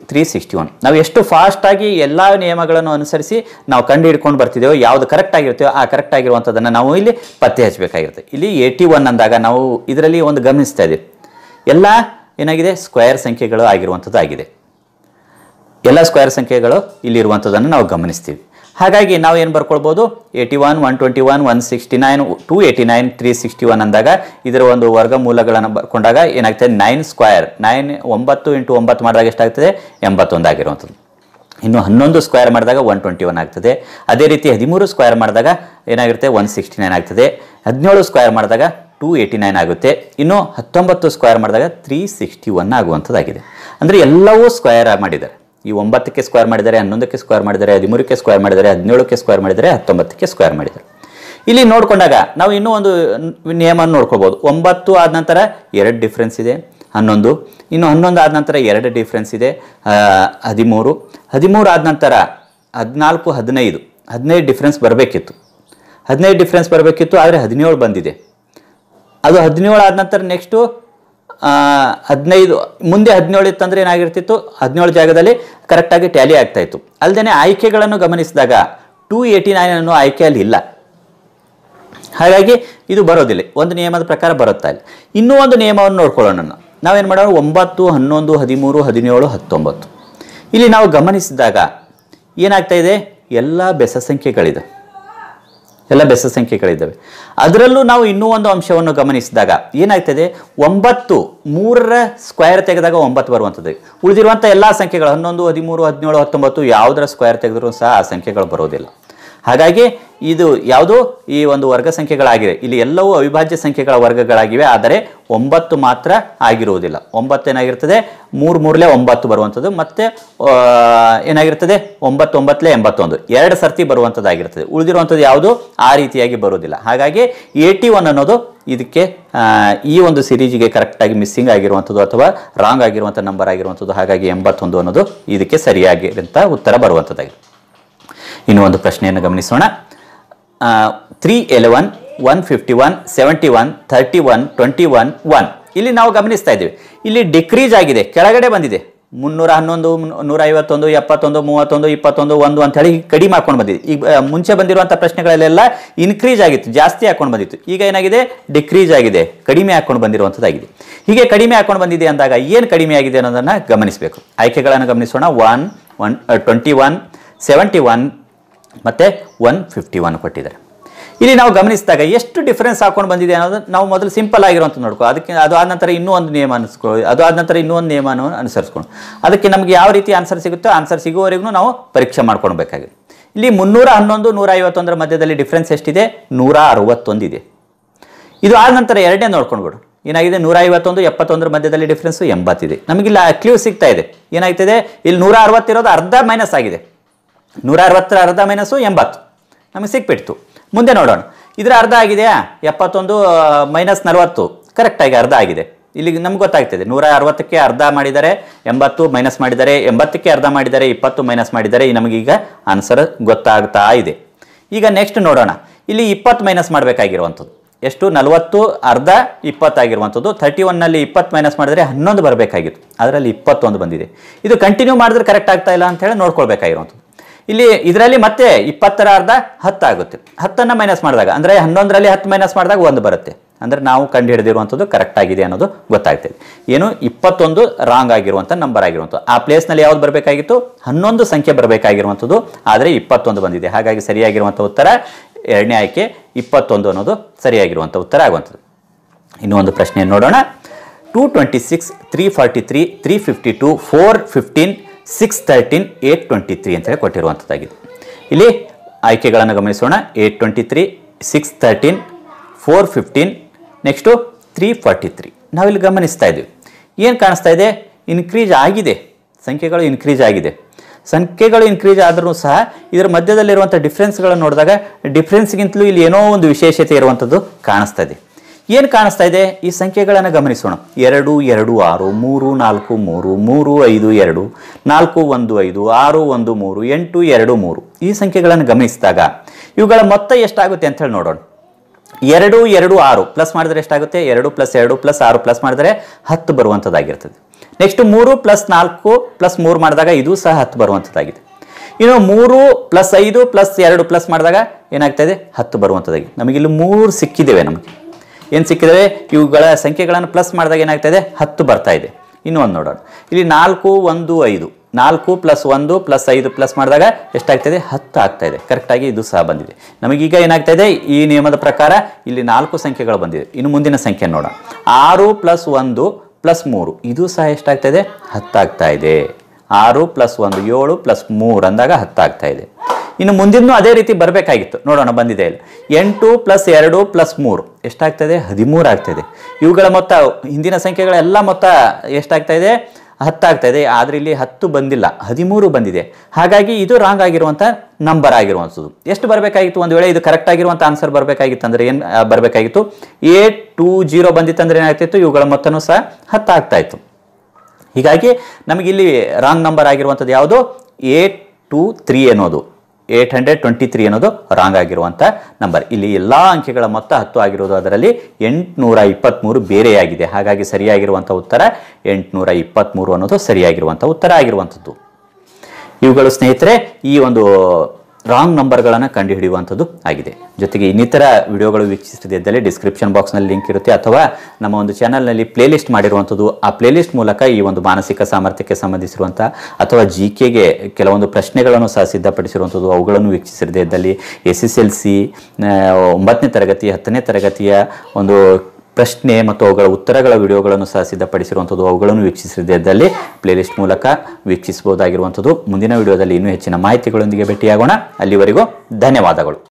three sixty one ನಾವು ಎಷ್ಟು ಫಾಸ್ಟಾಗಿ ಎಲ್ಲ ನಿಯಮಗಳನ್ನು ಅನುಸರಿಸಿ ನಾವು ಕಂಡು ಹಿಡ್ಕೊಂಡು ಬರ್ತಿದ್ದೇವೋ ಯಾವುದು ಕರೆಕ್ಟ್ ಆಗಿರ್ತೀವೋ ಆ ಕರೆಕ್ಟ್ ಆಗಿರುವಂಥದ್ದನ್ನು ನಾವು ಇಲ್ಲಿ ಪತ್ತೆ ಹಚ್ಚಬೇಕಾಗಿರುತ್ತೆ ಇಲ್ಲಿ ಏಯ್ಟಿ ಒನ್ ಅಂದಾಗ ನಾವು ಇದರಲ್ಲಿ ಒಂದು ಗಮನಿಸ್ತಾ ಇದ್ದೀವಿ ಎಲ್ಲ ಏನಾಗಿದೆ ಸ್ಕ್ವೇರ್ ಸಂಖ್ಯೆಗಳು ಆಗಿರುವಂಥದ್ದು ಆಗಿದೆ ಎಲ್ಲ ಸ್ಕ್ವೇರ್ ಸಂಖ್ಯೆಗಳು ಇಲ್ಲಿರುವಂಥದ್ದನ್ನು ನಾವು ಗಮನಿಸ್ತೀವಿ ಹಾಗಾಗಿ ನಾವು ಏನು ಬರ್ಕೊಳ್ಬೋದು eighty one one twenty one one sixty nine two eighty nine three sixty one ಅಂದಾಗ ಇದರ ಒಂದು ವರ್ಗಮೂಲಗಳನ್ನು ಬರ್ಕೊಂಡಾಗ ಏನಾಗ್ತದೆ ನೈನ್ ಸ್ಕ್ವೇರ್ ನೈನ್ ಒಂಬತ್ತು ಇಂಟು ಒಂಬತ್ತು ಮಾಡಿದಾಗ ಎಷ್ಟಾಗ್ತದೆ ಎಂಬತ್ತೊಂದು ಆಗಿರುವಂಥದ್ದು ಇನ್ನು ಹನ್ನೊಂದು ಸ್ಕ್ವೇರ್ ಮಾಡಿದಾಗ ಒನ್ ಟ್ವೆಂಟಿ ಒನ್ ಆಗ್ತದೆ ಅದೇ ರೀತಿ ಹದಿಮೂರು ಸ್ಕ್ವೇರ್ ಮಾಡಿದಾಗ ಏನಾಗಿರುತ್ತೆ ಒನ್ ಸಿಕ್ಸ್ಟಿ ನೈನ್ ಆಗ್ತದೆ ಹದಿನೇಳು ಸ್ಕ್ವೇರ್ ಮಾಡಿದಾಗ ಟೂ ಏಯ್ಟಿ ನೈನ್ ಆಗುತ್ತೆ ಇನ್ನು ಹತ್ತೊಂಬತ್ತು ಸ್ಕ್ವೇರ್ ಮಾಡಿದಾಗ ತ್ರೀ ಸಿಕ್ಸ್ಟಿ ಒನ್ ಆಗುವಂಥದ್ದಾಗಿದೆ ಅಂದರೆ ಎಲ್ಲವೂ ಸ್ಕ್ವೇರ್ ಮಾಡಿದ್ದಾರೆ ಈ ಒಂಬತ್ತಕ್ಕೆ ಸ್ಕ್ವೇರ್ ಮಾಡಿದ್ದಾರೆ ಹನ್ನೊಂದಕ್ಕೆ ಸ್ಕ್ವೇರ್ ಮಾಡಿದ್ದಾರೆ ಹದಿಮೂರಕ್ಕೆ ಸ್ಕ್ವೇರ್ ಮಾಡಿದ್ದಾರೆ ಹದಿನೇಳಕ್ಕೆ ಸ್ಕ್ವೇರ್ ಮಾಡಿದ್ದಾರೆ ಹತ್ತೊಂಬತ್ತಕ್ಕೆ ಸ್ಕ್ವೇರ್ ಮಾಡಿದ್ದಾರೆ ಇಲ್ಲಿ ನೋಡ್ಕೊಂಡಾಗ ನಾವು ಇನ್ನೂ ಒಂದು ನಿಯಮ ನೋಡ್ಕೋಬೋದು ಒಂಬತ್ತು ಆದ ನಂತರ ಎರಡು ಡಿಫ್ರೆನ್ಸ್ ಇದೆ ಹನ್ನೊಂದು ಇನ್ನು ಹನ್ನೊಂದು ಆದ ನಂತರ ಎರಡು ಡಿಫ್ರೆನ್ಸ್ ಇದೆ ಆ, ಹದಿಮೂರು ಹದಿಮೂರು ಆದ ನಂತರ ಹದಿನಾಲ್ಕು ಹದಿನೈದು ಹದಿನೈದು ಡಿಫ್ರೆನ್ಸ್ ಬರಬೇಕಿತ್ತು ಹದಿನೈದು ಡಿಫ್ರೆನ್ಸ್ ಬರಬೇಕಿತ್ತು ಆದರೆ ಹದಿನೇಳು ಬಂದಿದೆ ಅದು ಹದಿನೇಳು ಆದ ನಂತರ ನೆಕ್ಸ್ಟು ಹದಿನೈದು ಮುಂದೆ ಹದಿನೇಳು ಇತ್ತಂದ್ರೆ ಏನಾಗಿರ್ತಿತ್ತು ಹದಿನೇಳು ಜಾಗದಲ್ಲಿ ಕರೆಕ್ಟಾಗಿ ಟ್ಯಾಲಿ ಆಗ್ತಾ ಇತ್ತು ಅಲ್ಲದೆ ಆಯ್ಕೆಗಳನ್ನು ಗಮನಿಸಿದಾಗ ಟೂ ಏಯ್ಟಿ ನೈನ್ ಅನ್ನೋ ಆಯ್ಕೆಯಲ್ಲಿ ಇಲ್ಲ ಹಾಗಾಗಿ ಇದು ಬರೋದಿಲ್ಲ ಒಂದು ನಿಯಮದ ಪ್ರಕಾರ ಬರುತ್ತಾ ಇಲ್ಲ ಇನ್ನೂ ಒಂದು ನಿಯಮವನ್ನು ನೋಡ್ಕೊಳ್ಳೋಣ ನಾವು. ನಾವೇನು ಮಾಡೋಣ ಒಂಬತ್ತು ಹನ್ನೊಂದು ಹದಿಮೂರು ಹದಿನೇಳು ಹತ್ತೊಂಬತ್ತು ಇಲ್ಲಿ ನಾವು ಗಮನಿಸಿದಾಗ ಏನಾಗ್ತಾ ಇದೆ ಎಲ್ಲ ಬೆಸ ಸಂಖ್ಯೆಗಳಿದೆ ಎಲ್ಲ ಬೆಸ ಸಂಖ್ಯೆಗಳಿದ್ದಾವೆ ಅದರಲ್ಲೂ ನಾವು ಇನ್ನೂ ಒಂದು ಅಂಶವನ್ನು ಗಮನಿಸಿದಾಗ ಏನಾಗ್ತದೆ ಒಂಬತ್ತು ಮೂರರ ಸ್ಕ್ವೇರ್ ತೆಗೆದಾಗ ಒಂಬತ್ತು ಬರುವಂಥದ್ದು ಉಳಿದಿರುವಂಥ ಎಲ್ಲ ಸಂಖ್ಯೆಗಳು ಹನ್ನೊಂದು ಹದಿಮೂರು ಹದಿನೇಳು ಹತ್ತೊಂಬತ್ತು ಯಾವುದರ ಸ್ಕ್ವೇರ್ ತೆಗೆದರೂ ಸಹ ಆ ಸಂಖ್ಯೆಗಳು ಬರೋದಿಲ್ಲ ಹಾಗಾಗಿ ಇದು ಯಾವುದು ಈ ಒಂದು ವರ್ಗ ಸಂಖ್ಯೆಗಳಾಗಿವೆ ಇಲ್ಲಿ ಎಲ್ಲವೂ ಅವಿಭಾಜ್ಯ ಸಂಖ್ಯೆಗಳ ವರ್ಗಗಳಾಗಿವೆ ಆದರೆ ಒಂಬತ್ತು ಮಾತ್ರ ಆಗಿರುವುದಿಲ್ಲ ಒಂಬತ್ತು ಏನಾಗಿರ್ತದೆ ಮೂರು ಮೂರಲೇ ಒಂಬತ್ತು ಬರುವಂಥದ್ದು ಮತ್ತೆ ಆ, ಏನಾಗಿರ್ತದೆ ಒಂಬತ್ತು ಒಂಬತ್ತಲೇ ಎಂಬತ್ತೊಂದು ಎರಡು ಸರ್ತಿ ಬರುವಂಥದ್ದಾಗಿರ್ತದೆ ಉಳಿದಿರುವಂಥದ್ದು ಯಾವುದು ಆ ರೀತಿಯಾಗಿ ಬರುವುದಿಲ್ಲ ಹಾಗಾಗಿ ಏಯ್ಟಿ ಒನ್ ಅನ್ನೋದು ಇದಕ್ಕೆ ಆ, ಈ ಒಂದು ಸಿರೀಜಿಗೆ ಕರೆಕ್ಟಾಗಿ ಮಿಸ್ಸಿಂಗ್ ಆಗಿರುವಂಥದ್ದು ಅಥವಾ ರಾಂಗ್ ಆಗಿರುವಂಥ ನಂಬರ್ ಆಗಿರುವಂಥದ್ದು ಹಾಗಾಗಿ ಎಂಬತ್ತೊಂದು ಅನ್ನೋದು ಇದಕ್ಕೆ ಸರಿಯಾಗಿರಂಥ ಉತ್ತರ ಬರುವಂಥದ್ದಾಗಿದೆ ಇನ್ನು ಒಂದು ಪ್ರಶ್ನೆಯನ್ನು ಗಮನಿಸೋಣ three eleven one fifty one seventy one thirty one twenty one one ಇಲ್ಲಿ ನಾವು ಗಮನಿಸ್ತಾ ಇದ್ದೀವಿ ಇಲ್ಲಿ ಡಿಕ್ರೀಸ್ ಆಗಿದೆ ಕೆಳಗಡೆ ಬಂದಿದೆ ಮುನ್ನೂರ ಹನ್ನೊಂದು ಮುನ್ನೂ- ನೂರ ಐವತ್ತೊಂದು ಎಪ್ಪತ್ತೊಂದು ಮೂವತ್ತೊಂದು ಇಪ್ಪತ್ತೊಂದು ಒಂದು ಅಂತ ಹೇಳಿ ಕಡಿಮೆ ಹಾಕೊಂಡು ಬಂದಿದೆ ಈಗ ಆ, ಮುಂಚೆ ಬಂದಿರುವಂಥ ಪ್ರಶ್ನೆಗಳಲ್ಲೆಲ್ಲ ಇನ್ಕ್ರೀಸ್ ಆಗಿತ್ತು ಜಾಸ್ತಿ ಹಾಕೊಂಡು ಬಂದಿತ್ತು ಈಗ ಏನಾಗಿದೆ ಡಿಕ್ರೀಸ್ ಆಗಿದೆ ಕಡಿಮೆ ಹಾಕೊಂಡು ಬಂದಿರುವಂಥದ್ದಾಗಿದೆ ಹೀಗೆ ಕಡಿಮೆ ಹಾಕೊಂಡು ಬಂದಿದೆ ಅಂದಾಗ ಏನು ಕಡಿಮೆ ಆಗಿದೆ ಅನ್ನೋದನ್ನು ಗಮನಿಸಬೇಕು ಆಯ್ಕೆಗಳನ್ನು ಗಮನಿಸೋಣ one one twenty one seventy one ಮತ್ತು ಒನ್ ಫಿಫ್ಟಿ ಒನ್ ಕೊಟ್ಟಿದ್ದಾರೆ ಇಲ್ಲಿ ನಾವು ಗಮನಿಸಿದಾಗ ಎಷ್ಟು ಡಿಫ್ರೆನ್ಸ್ ಹಾಕೊಂಡು ಬಂದಿದೆ ಅನ್ನೋದು ನಾವು ಮೊದಲು ಸಿಂಪಲ್ ಆಗಿರುವಂಥ ನೋಡ್ಕೊ ಅದಕ್ಕೆ ಅದು ಆದ ನಂತರ ಇನ್ನೂ ಒಂದು ನಿಯಮ ಅನಿಸ್ಕೊ ಅದು ಆದ ನಂತರ ಇನ್ನೂ ಒಂದು ನಿಯಮನ ಅನುಸರಿಸ್ಕೊಂಡು ಅದಕ್ಕೆ ನಮಗೆ ಯಾವ ರೀತಿ ಆನ್ಸರ್ ಸಿಗುತ್ತೋ ಆನ್ಸರ್ ಸಿಗುವವರೆಗೂ ನಾವು ಪರೀಕ್ಷೆ ಮಾಡ್ಕೊಳ್ಬೇಕಾಗಿದೆ ಇಲ್ಲಿ ಮುನ್ನೂರ ಹನ್ನೊಂದು ನೂರ ಐವತ್ತೊಂದರ ಮಧ್ಯದಲ್ಲಿ ಡಿಫ್ರೆನ್ಸ್ ಎಷ್ಟಿದೆ ನೂರ ಅರವತ್ತೊಂದಿದೆ ಇದು ಆದ ನಂತರ ಎರಡನೇ ನೋಡ್ಕೊಂಡ್ಬಿಡು ಏನಾಗಿದೆ ನೂರ ಐವತ್ತೊಂದು ಎಪ್ಪತ್ತೊಂದರ ಮಧ್ಯದಲ್ಲಿ ಡಿಫ್ರೆನ್ಸು ಎಂಬತ್ತಿದೆ ನಮಗಿಲ್ಲ ಕ್ಲೂ ಸಿಗ್ತಾ ಇದೆ ಏನಾಗ್ತಿದೆ ಇಲ್ಲಿ ನೂರ ಅರವತ್ತಿರೋದು ಅರ್ಧ ಮೈನಸ್ ಆಗಿದೆ ನೂರ ಅರವತ್ತರ ಅರ್ಧ ಮೈನಸ್ಸು ಎಂಬತ್ತು ನಮಗೆ ಸಿಕ್ಬಿಡ್ತು ಮುಂದೆ ನೋಡೋಣ ಇದರ ಅರ್ಧ ಆಗಿದೆಯಾ ಎಪ್ಪತ್ತೊಂದು ಮೈನಸ್ ನಲವತ್ತು ಕರೆಕ್ಟಾಗಿ ಅರ್ಧ ಆಗಿದೆ ಇಲ್ಲಿ ನಮ್ಗೆ ಗೊತ್ತಾಗ್ತದೆ ನೂರ ಅರವತ್ತಕ್ಕೆ ಅರ್ಧ ಮಾಡಿದ್ದಾರೆ ಎಂಬತ್ತು ಮೈನಸ್ ಮಾಡಿದ್ದಾರೆ ಎಂಬತ್ತಕ್ಕೆ ಅರ್ಧ ಮಾಡಿದ್ದಾರೆ ಇಪ್ಪತ್ತು ಮೈನಸ್ ಮಾಡಿದ್ದಾರೆ ಈ ನಮಗೀಗ ಆನ್ಸರ್ ಗೊತ್ತಾಗ್ತಾ ಇದೆ ಈಗ ನೆಕ್ಸ್ಟ್ ನೋಡೋಣ ಇಲ್ಲಿ ಇಪ್ಪತ್ತು ಮೈನಸ್ ಮಾಡಬೇಕಾಗಿರುವಂಥದ್ದು ಎಷ್ಟು ನಲವತ್ತು ಅರ್ಧ ಇಪ್ಪತ್ತಾಗಿರುವಂಥದ್ದು ತರ್ಟಿ ಒನ್ನಲ್ಲಿ ಇಪ್ಪತ್ತು ಮೈನಸ್ ಮಾಡಿದ್ರೆ ಹನ್ನೊಂದು ಬರಬೇಕಾಗಿತ್ತು ಅದರಲ್ಲಿ ಇಪ್ಪತ್ತೊಂದು ಬಂದಿದೆ ಇದು ಕಂಟಿನ್ಯೂ ಮಾಡಿದ್ರೆ ಕರೆಕ್ಟ್ ಆಗ್ತಾ ಇಲ್ಲ ಅಂತ ಹೇಳಿ ನೋಡ್ಕೊಳ್ಬೇಕಾಗಿರುವಂಥದ್ದು ಇಲ್ಲಿ ಇದರಲ್ಲಿ ಮತ್ತೆ ಇಪ್ಪತ್ತರ ಅರ್ಧ ಹತ್ತಾಗುತ್ತೆ ಹತ್ತನ್ನು ಮೈನಸ್ ಮಾಡಿದಾಗ ಅಂದರೆ ಹನ್ನೊಂದರಲ್ಲಿ ಹತ್ತು ಮೈನಸ್ ಮಾಡಿದಾಗ ಒಂದು ಬರುತ್ತೆ ಅಂದರೆ ನಾವು ಕಂಡು ಹಿಡಿದಿರುವಂಥದ್ದು ಕರೆಕ್ಟ್ ಆಗಿದೆ ಅನ್ನೋದು ಗೊತ್ತಾಗ್ತದೆ ಏನು ಇಪ್ಪತ್ತೊಂದು ರಾಂಗ್ ಆಗಿರುವಂಥ ನಂಬರ್ ಆಗಿರುವಂಥದ್ದು ಆ ಪ್ಲೇಸ್ನಲ್ಲಿ ಯಾವ್ದು ಬರಬೇಕಾಗಿತ್ತು ಹನ್ನೊಂದು ಸಂಖ್ಯೆ ಬರಬೇಕಾಗಿರುವಂಥದ್ದು ಆದರೆ ಇಪ್ಪತ್ತೊಂದು ಬಂದಿದೆ ಹಾಗಾಗಿ ಸರಿಯಾಗಿರುವಂಥ ಉತ್ತರ ಎರಡನೇ ಆಯ್ಕೆ ಇಪ್ಪತ್ತೊಂದು ಅನ್ನೋದು ಸರಿಯಾಗಿರುವಂಥ ಉತ್ತರ ಆಗುವಂಥದ್ದು ಇನ್ನೂ ಒಂದು ಪ್ರಶ್ನೆಯನ್ನು ನೋಡೋಣ two twenty six three forty three three fifty two four fifteen six thirteen eight twenty three ಅಂತೇಳಿ ಕೊಟ್ಟಿರುವಂಥದ್ದಾಗಿದೆ ಇಲ್ಲಿ ಆಯ್ಕೆಗಳನ್ನು ಗಮನಿಸೋಣ eight twenty three six thirteen four fifteen next three forty three ನಾವಿಲ್ಲಿ ಗಮನಿಸ್ತಾ ಇದ್ದೀವಿ ಏನು ಕಾಣಿಸ್ತಾ ಇದೆ ಇನ್ಕ್ರೀಸ್ ಆಗಿದೆ ಸಂಖ್ಯೆಗಳು ಇನ್ಕ್ರೀಸ್ ಆಗಿದೆ ಸಂಖ್ಯೆಗಳು ಇನ್ಕ್ರೀಸ್ ಆದರೂ ಸಹ ಇದರ ಮಧ್ಯದಲ್ಲಿರುವಂಥ ಡಿಫ್ರೆನ್ಸ್ಗಳನ್ನು ನೋಡಿದಾಗ ಡಿಫ್ರೆನ್ಸ್ಗಿಂತಲೂ ಇಲ್ಲಿ ಏನೋ ಒಂದು ವಿಶೇಷತೆ ಇರುವಂಥದ್ದು ಕಾಣಿಸ್ತಾ ಇದೆ ಏನು ಕಾಣಿಸ್ತಾ ಇದೆ ಈ ಸಂಖ್ಯೆಗಳನ್ನು ಗಮನಿಸೋಣ ಎರಡು ಎರಡು ಆರು ಮೂರು ನಾಲ್ಕು ಮೂರು ಮೂರು ಐದು ಎರಡು ನಾಲ್ಕು ಒಂದು ಐದು ಆರು ಒಂದು ಮೂರು ಎಂಟು ಎರಡು ಮೂರು ಈ ಸಂಖ್ಯೆಗಳನ್ನು ಗಮನಿಸಿದಾಗ ಇವುಗಳ ಮೊತ್ತ ಎಷ್ಟಾಗುತ್ತೆ ಅಂತ ಹೇಳಿ ನೋಡೋಣ ಎರಡು ಎರಡು ಆರು ಪ್ಲಸ್ ಮಾಡಿದ್ರೆ ಎಷ್ಟಾಗುತ್ತೆ ಎರಡು ಪ್ಲಸ್ ಎರಡು ಪ್ಲಸ್ ಆರು ಪ್ಲಸ್ ಮಾಡಿದ್ರೆ ಹತ್ತು ಬರುವಂಥದ್ದಾಗಿರ್ತದೆ ನೆಕ್ಸ್ಟ್ ಮೂರು ಪ್ಲಸ್ ನಾಲ್ಕು ಪ್ಲಸ್ ಮೂರು ಮಾಡಿದಾಗ ಇದು ಸಹ ಹತ್ತು ಬರುವಂಥದ್ದಾಗಿದೆ ಇನ್ನು ಮೂರು ಪ್ಲಸ್ ಐದು ಪ್ಲಸ್ ಎರಡು ಪ್ಲಸ್ ಮಾಡಿದಾಗ ಏನಾಗ್ತಾ ಇದೆ ಹತ್ತು ಬರುವಂಥದ್ದಾಗಿದೆ ನಮಗಿಲ್ಲಿ ಮೂರು ಸಿಕ್ಕಿದ್ದೇವೆ ನಮಗೆ ಏನು ಸಿಕ್ಕಿದರೆ ಇವುಗಳ ಸಂಖ್ಯೆಗಳನ್ನು ಪ್ಲಸ್ ಮಾಡಿದಾಗ ಏನಾಗ್ತಾ ಇದೆ ಹತ್ತು ಬರ್ತಾ ಇದೆ ಇನ್ನು ಒಂದು ನೋಡೋಣ ಇಲ್ಲಿ ನಾಲ್ಕು ಒಂದು ಐದು ನಾಲ್ಕು ಪ್ಲಸ್ ಒಂದು ಪ್ಲಸ್ ಐದು ಪ್ಲಸ್ ಮಾಡಿದಾಗ ಎಷ್ಟಾಗ್ತದೆ ಹತ್ತು ಆಗ್ತಾ ಇದೆ ಕರೆಕ್ಟಾಗಿ ಇದು ಸಹ ಬಂದಿದೆ ನಮಗೀಗ ಏನಾಗ್ತಾ ಇದೆ ಈ ನಿಯಮದ ಪ್ರಕಾರ ಇಲ್ಲಿ ನಾಲ್ಕು ಸಂಖ್ಯೆಗಳು ಬಂದಿದೆ ಇನ್ನು ಮುಂದಿನ ಸಂಖ್ಯೆ ನೋಡೋಣ ಆರು ಪ್ಲಸ್ ಒಂದು ಪ್ಲಸ್ ಮೂರು ಇದು ಸಹ ಎಷ್ಟಾಗ್ತಾ ಇದೆ ಹತ್ತಾಗ್ತಾ ಇದೆ ಆರು ಪ್ಲಸ್ ಒಂದು ಏಳು ಪ್ಲಸ್ ಮೂರು ಅಂದಾಗ ಹತ್ತಾಗ್ತಾ ಇದೆ ಇನ್ನು ಮುಂದಿನೂ ಅದೇ ರೀತಿ ಬರಬೇಕಾಗಿತ್ತು ನೋಡೋಣ ಬಂದಿದೆ ಇಲ್ಲ ಎಂಟು ಪ್ಲಸ್ ಎರಡು ಪ್ಲಸ್ ಮೂರು ಎಷ್ಟಾಗ್ತದೆ ಹದಿಮೂರು ಆಗ್ತದೆ ಇವುಗಳ ಮೊತ್ತ ಹಿಂದಿನ ಸಂಖ್ಯೆಗಳೆಲ್ಲ ಮೊತ್ತ ಎಷ್ಟಾಗ್ತಾ ಇದೆ ಹತ್ತಾಗ್ತಾ ಇದೆ ಆದರೆ ಇಲ್ಲಿ ಹತ್ತು ಬಂದಿಲ್ಲ ಹದಿಮೂರು ಬಂದಿದೆ ಹಾಗಾಗಿ ಇದು ರಾಂಗ್ ಆಗಿರುವಂಥ ನಂಬರ್ ಆಗಿರುವಂಥದ್ದು ಎಷ್ಟು ಬರಬೇಕಾಗಿತ್ತು ಒಂದು ವೇಳೆ ಇದು ಕರೆಕ್ಟ್ ಆಗಿರುವಂಥ ಆನ್ಸರ್ ಬರಬೇಕಾಗಿತ್ತು ಅಂದರೆ ಏನು ಬರಬೇಕಾಗಿತ್ತು ಎ ಟು ಜೀರೋ ಬಂದಿತ್ತಂದ್ರೆ ಏನಾಗ್ತಿತ್ತು ಇವುಗಳ ಮೊತ್ತನೂ ಸಹ ಹತ್ತಾಗ್ತಾ ಇತ್ತು ಹೀಗಾಗಿ ನಮಗಿಲ್ಲಿ ರಾಂಗ್ ನಂಬರ್ ಆಗಿರುವಂಥದ್ದು ಯಾವುದು ಏಟ್ ಟು ತ್ರೀ ಅನ್ನೋದು ಏಟ್ ಹಂಡ್ರೆಡ್ ಟ್ವೆಂಟಿ ತ್ರೀ ಅನ್ನೋದು ರಾಂಗ್ ಆಗಿರುವಂಥ ನಂಬರ್ ಇಲ್ಲಿ ಎಲ್ಲ ಅಂಕೆಗಳ ಮೊತ್ತ ಹತ್ತು ಆಗಿರೋದು ಅದರಲ್ಲಿ ಎಂಟುನೂರ ಇಪ್ಪತ್ತ್ಮೂರು ಬೇರೆಯಾಗಿದೆ ಹಾಗಾಗಿ ಸರಿಯಾಗಿರುವಂಥ ಉತ್ತರ ಎಂಟುನೂರ ಇಪ್ಪತ್ತ್ಮೂರು ಅನ್ನೋದು ಸರಿಯಾಗಿರುವಂಥ ಉತ್ತರ ಆಗಿರುವಂಥದ್ದು ಇವುಗಳು ಸ್ನೇಹಿತರೆ ಈ ಒಂದು ರಾಂಗ್ ನಂಬರ್ಗಳನ್ನು ಕಂಡುಹಿಡಿಯುವಂಥದ್ದು ಆಗಿದೆ ಜೊತೆಗೆ ಇನ್ನಿತರ ವಿಡಿಯೋಗಳು ವೀಕ್ಷಿಸದಿದ್ದಲ್ಲಿ ಡಿಸ್ಕ್ರಿಪ್ಷನ್ ಬಾಕ್ಸ್ನಲ್ಲಿ ಲಿಂಕ್ ಇರುತ್ತೆ ಅಥವಾ ನಮ್ಮ ಒಂದು ಚಾನಲ್ನಲ್ಲಿ ಪ್ಲೇಲಿಸ್ಟ್ ಮಾಡಿರುವಂಥದ್ದು ಆ ಪ್ಲೇಲಿಸ್ಟ್ ಮೂಲಕ ಈ ಒಂದು ಮಾನಸಿಕ ಸಾಮರ್ಥ್ಯಕ್ಕೆ ಸಂಬಂಧಿಸಿರುವಂಥ ಅಥವಾ ಜಿ ಕೆಗೆ ಕೆಲವೊಂದು ಪ್ರಶ್ನೆಗಳನ್ನು ಸಹ ಸಿದ್ಧಪಡಿಸಿರುವಂಥದ್ದು ಅವುಗಳನ್ನು ವೀಕ್ಷಿಸದೇ ಇದ್ದಲ್ಲಿ ಎಸ್ ಎಸ್ ಎಲ್ ಸಿ ಒಂಬತ್ತನೇ ತರಗತಿ ಹತ್ತನೇ ತರಗತಿಯ ಒಂದು ಪ್ರಶ್ನೆ ಮತ್ತು ಅವುಗಳ ಉತ್ತರಗಳ ವಿಡಿಯೋಗಳನ್ನು ಸಹ ಸಿದ್ಧಪಡಿಸಿರುವಂಥದ್ದು ಅವುಗಳನ್ನು ವೀಕ್ಷಿಸದೇ ಇದ್ದಲ್ಲಿ ಪ್ಲೇಲಿಸ್ಟ್ ಮೂಲಕ ವೀಕ್ಷಿಸಬಹುದಾಗಿರುವಂಥದ್ದು ಮುಂದಿನ ವಿಡಿಯೋದಲ್ಲಿ ಇನ್ನೂ ಹೆಚ್ಚಿನ ಮಾಹಿತಿಗಳೊಂದಿಗೆ ಭೇಟಿಯಾಗೋಣ ಅಲ್ಲಿವರೆಗೂ ಧನ್ಯವಾದಗಳು